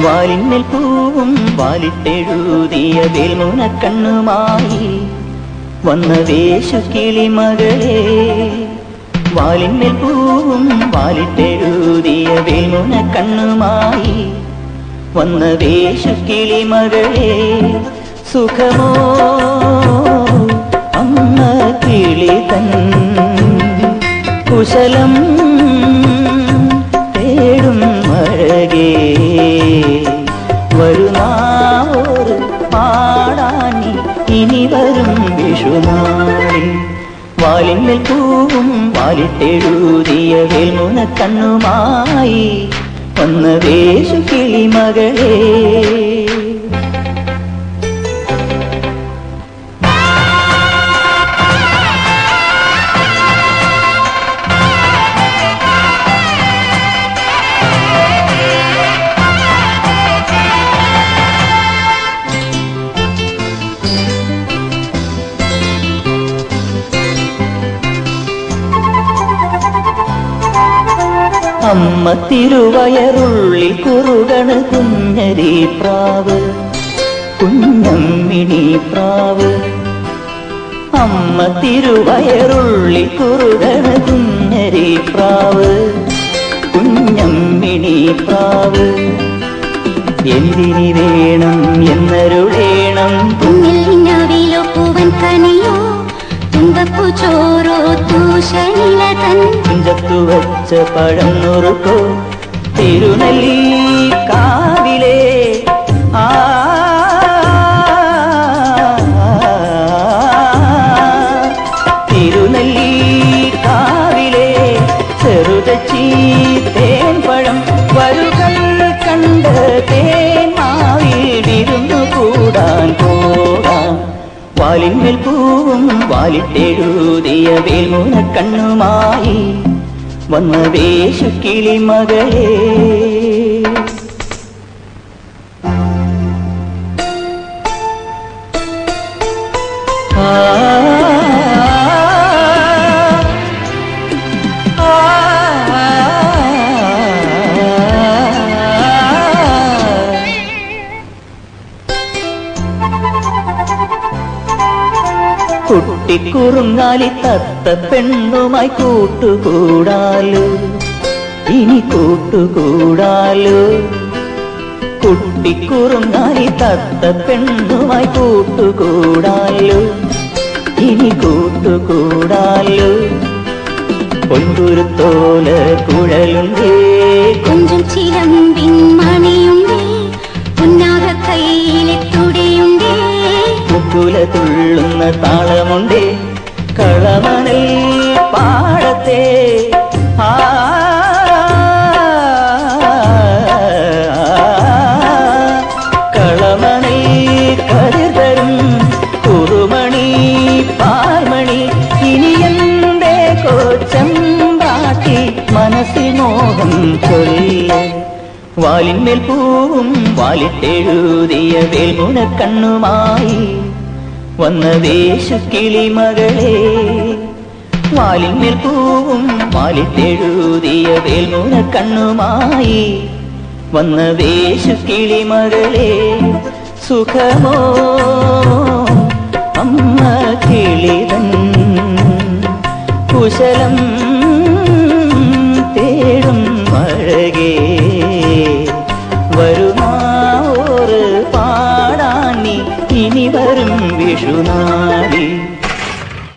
വാലിന്മേൽ പൂവും വാലിട്ടെഴുതിയ വേൽമുന കണ്ണുമായി വന്ന വേശു കിളിമകളെ വാലിന്മേൽ പൂവും വാലിട്ടെഴുതിയ വേൽമുന കണ്ണുമായി വന്ന വേശു കിളിമകളെ സുഖമോ അമ്മ കിളി തൻ കുശലം തേടും അഴകേ വരുന്നാവോറ് പാടാനി ഇനി വരും വിഷുനാളിൽ വാലിന്മേൽ പൂവും വാലിട്ടെഴുതിയ വേൽമുന കണ്ണുമായി വന്ന വേശു കിളിമകളേ അമ്മ തിരുവയറുള്ളിൽ കുറുകണ് കുഞ്ഞരി പ്രാവ് കുഞ്ഞമ്മിണി പ്രാവ് അമ്മ തിരുവയറുള്ളിൽ കുറുകണ് കുഞ്ഞരി പ്രാവ് കുഞ്ഞമ്മിണി പ്രാവ് എന്തിനി വേണം എന്നരുളേണം കുഞ്ഞിൽ നിന്നവിലോ പൂവൻ കനിയോ തുമ്പപ്പു ചോറോ തൂഷണില തൻ കുഞ്ചത്തു വച്ച പഴം നുറുക്കോ തിരുനെല്ലി കാവിലെ ആ തിരുനെല്ലി കാവിലെ ചെറുതച്ചി തേൻ പഴം വരുകൾ കണ്ട് തേൻ മാവിൽ വിരുന്നു കൂടാൻ പോകാം വാലിന്മേൽ പൂവും വാലിട്ടെഴുതിയ വേൽമുന കണ്ണുമായി വന്ന വേശു കിളിമകളേ ആ ആ കുട്ടിക്കുറുങ്ങാലി തത്ത പെണ്ണുമായി കൂട്ടുകൂടാലോ ഇനി കൂട്ടുകൂടാലോ കുട്ടിക്കുറുങ്ങാലി തത്ത പെണ്ണുമായി കൂട്ടുകൂടാലോ ഇനി കൂട്ടുകൂടാലോ പൊൻകുരുത്തോല കുഴലുണ്ടേ കൊഞ്ചം ചിലമ്പിൻ മണിയുണ്ടേ പുന്നാക കയ്യിലെ തുടിയുണ്ടേ മുക്കുല തുള്ളുന്ന താളമുണ്ടേ കളമണൽ പാടത്തെ ആ കളമണൽ കരുതരും കുറുമണി പാർമണി ഇനി എന്റെ കോച്ചം പാട്ടി മനസ്സിൽ മോഹം ചൊല്ല വാലിന്മേൽ പൂവും വാലിട്ടെഴുതിയ വേൽമുന കണ്ണുമായി വന്ന വേശു കിളിമകളെ വാലിന്മേൽ പൂവും വാലിട്ടെഴുതിയ വേൽമുന കണ്ണുമായി വന്ന വേശു കിളിമകളെ സുഖമോ അമ്മ കിളിതൻ കുശലം തേടും അഴകേ വരു